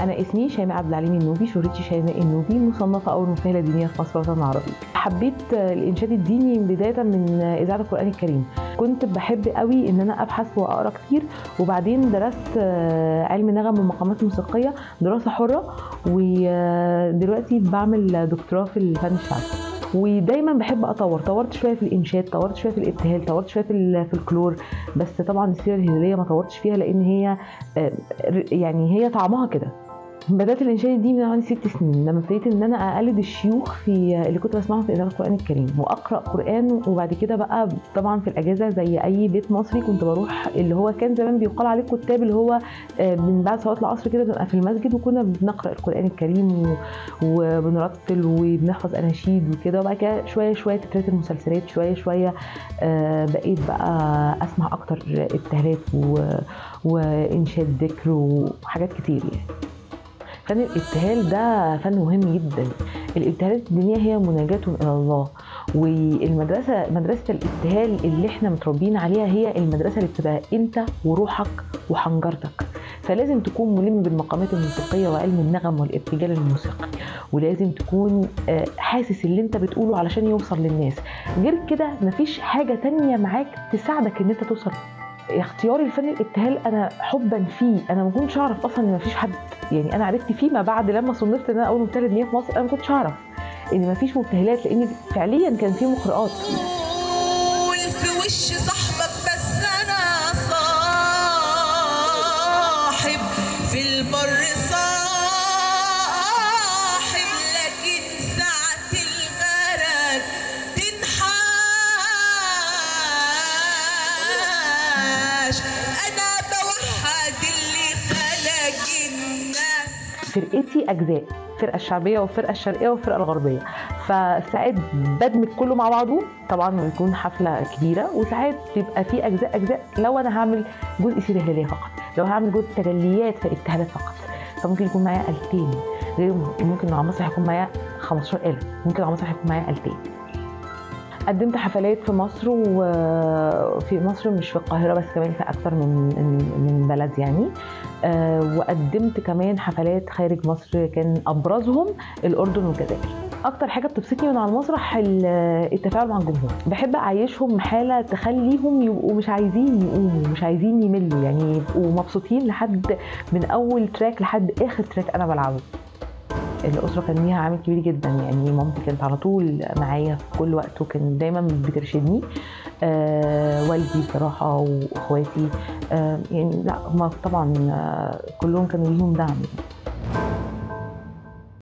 انا اسمي شيماء عبد العليم النوبي شهرتي شيماء النوبي مصنفه اول مبتهله دينيه في مصر والوطن العربي حبيت الانشاد الديني بدايه من اذاعه القران الكريم كنت بحب قوي ان انا ابحث واقرا كتير وبعدين درست علم نغم والمقامات الموسيقيه دراسه حره ودلوقتي بعمل دكتوراه في الفن الشعبي ودايما بحب اطور طورت شويه في الانشاد طورت شويه في الابتهال طورت شويه في الفلكلور بس طبعا السيره الهلاليه ما طورتش فيها لان هي يعني هي طعمها كده بدات الانشاد دي من عندي ست سنين لما ابتديت ان انا اقلد الشيوخ في اللي كنت بسمعهم في اذاعه القران الكريم واقرا قران وبعد كده بقى طبعا في الاجازه زي اي بيت مصري كنت بروح اللي هو كان زمان بيقال عليه كتاب اللي هو من بعد صلاه العصر كده بنبقى في المسجد وكنا بنقرا القران الكريم وبنرتل وبنحفظ اناشيد وكده وبعد كده شويه شويه تترات المسلسلات شويه شويه بقيت بقى اسمع اكتر ابتهالات وانشاد ذكر وحاجات كتير يعني فن الابتهال ده فن مهم جدا الابتهالات الدينية هي مناجاة إلى الله والمدرسة مدرسة الابتهال اللي احنا متربيين عليها هي المدرسة اللي بتبقى انت وروحك وحنجرتك فلازم تكون ملم بالمقامات الموسيقية وعلم النغم والارتجال الموسيقي ولازم تكون حاسس اللي انت بتقوله علشان يوصل للناس غير كده مفيش حاجة تانية معاك تساعدك ان انت توصل اختياري لفن الابتهال انا حبا فيه انا ما كنتش اعرف اصلا ان ما فيش حد يعني انا عرفت فيما بعد لما صنفت ان انا اول مبتهله دينيه في مصر انا ما كنتش اعرف ان ما فيش مبتهلات لان فعليا كان في مقرئات في وش صاحبك بس انا صاحب في البر صاحب لكن ساعة الغرق تنحاش انا بوحد اللي خلق الناس فرقتي اجزاء الفرقه الشعبيه والفرقه الشرقيه والفرقه الغربيه فساعات بدمج كله مع بعضه طبعا بيكون حفله كبيره وساعات بيبقى في اجزاء اجزاء لو انا هعمل جزء سيره هلاليه فقط لو هعمل جزء تجليات في ابتهالات فقط فممكن يكون معايا آلتين غير ممكن مع مصر هيكون معايا 15 آلة ممكن مع مصر هيكون معايا آلتين قدمت حفلات في مصر وفي مصر مش في القاهره بس كمان في اكتر من من بلد يعني وقدمت كمان حفلات خارج مصر كان ابرزهم الاردن والجزائر اكتر حاجه بتبسطني من على المسرح التفاعل مع الجمهور بحب اعيشهم حاله تخليهم يبقوا مش عايزين يقوموا مش عايزين يملوا يعني يبقوا مبسوطين لحد من اول تراك لحد اخر تراك انا بلعبه الاسره كان ليها عامل كبير جدا يعني مامتي كانت على طول معايا في كل وقت وكان دايما بترشدني آه والدي بصراحه واخواتي آه يعني لا هم طبعا آه كلهم كانوا ليهم دعم